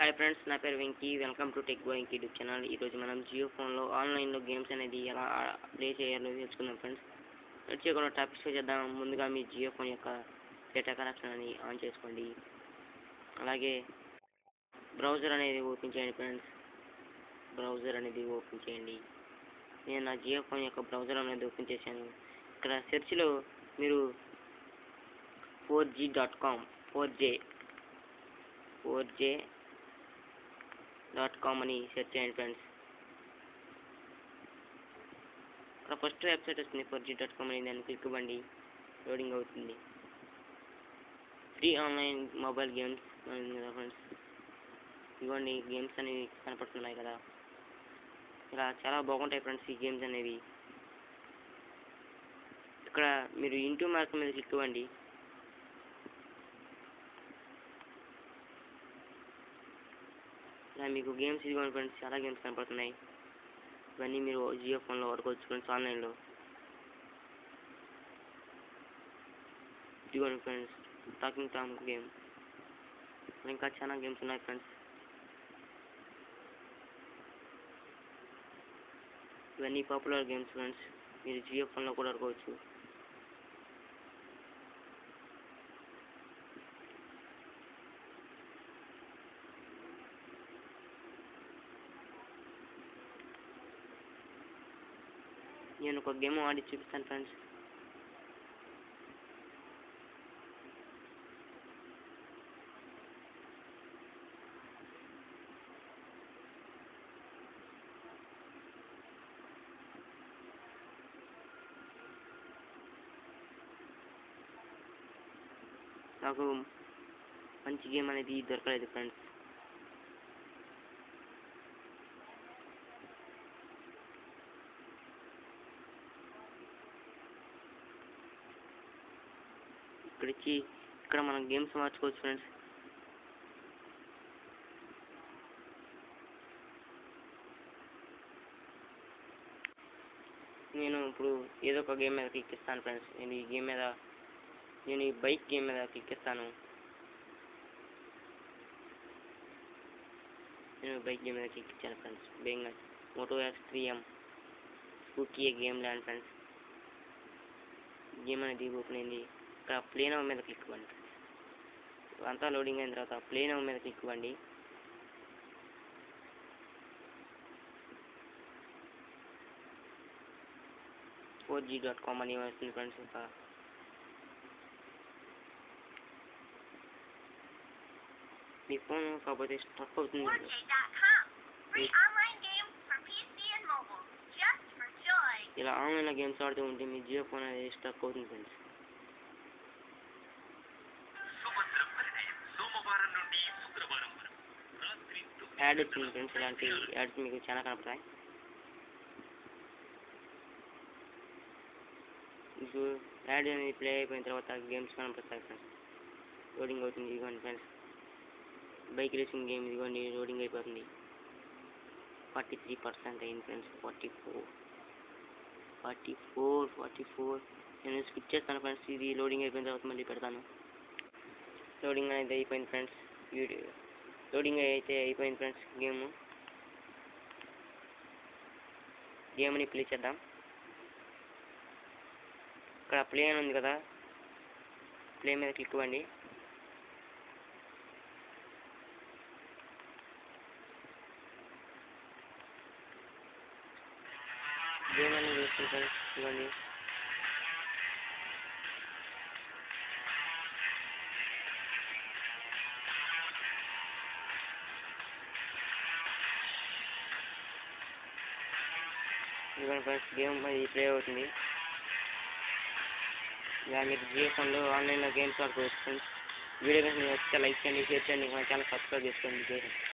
Hi friends నా పేరు Venky welcome to tech go Venky YouTube channel ఈరోజు మనం జియో ఫోన్లో ఆన్లైన్లో గేమ్స్ అనేది ఎలా ప్లే చేయాలో తెలుసుకుందాం ఫ్రెండ్స్ వచ్చి కూడా టాపిక్స్ చేద్దాం ముందుగా మీ జియో ఫోన్ యొక్క డేటా కనెక్షన్ అని ఆన్ చేసుకోండి అలాగే బ్రౌజర్ అనేది ఓపెన్ చేయండి ఫ్రెండ్స్ బ్రౌజర్ అనేది ఓపెన్ చేయండి నేను నా జియో ఫోన్ యొక్క బ్రౌజర్ అనేది ఓపెన్ చేశాను ఇక్కడ సెర్చ్లో మీరు four G dot com four J four J dot com అని సెర్చ్ చేయండి ఫ్రెండ్స్ ఇక్కడ ఫస్ట్ వెబ్సైట్ వస్తుంది ఫోర్ జీ డాట్ కామ్ అని దాన్ని క్లిక్ ఇవ్వండి లోడింగ్ అవుతుంది ఫ్రీ ఆన్లైన్ మొబైల్ గేమ్స్ కదా ఫ్రెండ్స్ ఇవ్వండి గేమ్స్ అనేవి కనపడుతున్నాయి కదా ఇలా చాలా బాగుంటాయి ఫ్రెండ్స్ ఈ గేమ్స్ అనేవి ఇక్కడ మీరు ఇంటూ మార్క్ మీద క్లిక్ ఇవ్వండి ఇలా మీకు గేమ్స్ ఇదిగోండి ఫ్రెండ్స్ చాలా గేమ్స్ కనపడుతున్నాయి ఇవన్నీ మీరు జియో ఫోన్లో వాడుకోవచ్చు ఫ్రెండ్స్ ఆన్లైన్లో ఇదిగోండి ఫ్రెండ్స్ టాకింగ్ టామ్ గేమ్ ఇంకా చాలా గేమ్స్ ఉన్నాయి ఫ్రెండ్స్ ఇవన్నీ పాపులర్ గేమ్స్ ఫ్రెండ్స్ మీరు జియో ఫోన్లో కూడా ఆడుకోవచ్చు నేను ఒక గేమ్ ఆడి చూపిస్తాను ఫ్రెండ్స్ నాకు మంచి గేమ్ అనేది దొరకలేదు ఫ్రెండ్స్ ఇక్కడ ఇచ్చి ఇక్కడ మనం గేమ్స్ మార్చుకోవచ్చు ఫ్రెండ్స్ నేను ఇప్పుడు ఏదో ఒక గేమ్ మీద క్లిక్ ఇస్తాను ఫ్రెండ్స్ నేను ఈ గేమ్ మీద నేను ఈ బైక్ గేమ్ మీద క్లిక్ ఇస్తాను నేను బైక్ గేమ్ మీద క్లిక్ ఇచ్చాను ఫ్రెండ్స్ బేంగా moto X three M spooky game land friends game అనేది ఓపెన్ అయింది ఇక్కడ ప్లే నవ్ మీద క్లిక్ ఇవ్వండి అంతా లోడింగ్ అయిన తర్వాత ప్లే నవ్ మీద క్లిక్ ఇవ్వండి ఫోర్ జీ డాట్ కామ్ అని వస్తుంది ఫ్రెండ్స్ ఇంకా మీ ఫోన్ కాకపోతే స్టక్ అవుతుంది 4J.com. Free online games for PC and mobile. Just for joy. ఇలా ఆన్లైన్లో గేమ్స్ ఆడుతూ ఉంటే మీ జియో ఫోన్ అనేది స్టక్ అవుతుంది ఫ్రెండ్స్ సుభద్ర పరిచయం సోమవారం నుండి శుక్రవారం వరకు రాత్రి తొమ్మిది యాడ్ వచ్చింది ఫ్రెండ్స్ ఇలాంటి యాడ్స్ మీకు చాలా కనపడతాయి మీకు యాడ్ అనేది ప్లే అయిపోయిన తర్వాత గేమ్స్ కనపడతాయి ఫ్రెండ్స్ లోడింగ్ అవుతుంది ఇదిగోండి ఫ్రెండ్స్ బైక్ రేసింగ్ గేమ్ ఇదిగోండి లోడింగ్ అయిపోతుంది ఫార్టీ త్రీ పర్సెంట్ అయింది friends forty four forty four forty four నేను స్కిప్ చేస్తాను ఫ్రెండ్స్ ఇది లోడింగ్ అయిపోయిన తర్వాత మళ్ళీ పెడతాను లోడింగ్ అనేది అయిపోయింది ఫ్రెండ్స్ వీడియో లోడింగ్ అయితే అయిపోయింది ఫ్రెండ్స్ గేమ్ గేమ్ని ప్లే చేద్దాం ఇక్కడ ప్లే అని ఉంది కదా ప్లే మీద క్లిక్ ఇవ్వండి గేమ్ అనేది వేస్తుంది ఫ్రెండ్స్ ఇవ్వండి ఇదిగోండి ఫ్రెండ్స్ గేమ్ అది ప్లే అవుతుంది ఇలా మీరు జియో ఫోన్లో ఆన్లైన్లో గేమ్స్ ఆడుకోవచ్చు ఫ్రెండ్స్ వీడియో కనుక మీకు నచ్చితే లైక్ చేయండి షేర్ చేయండి మా ఛానల్ సబ్స్క్రైబ్ చేసుకోండి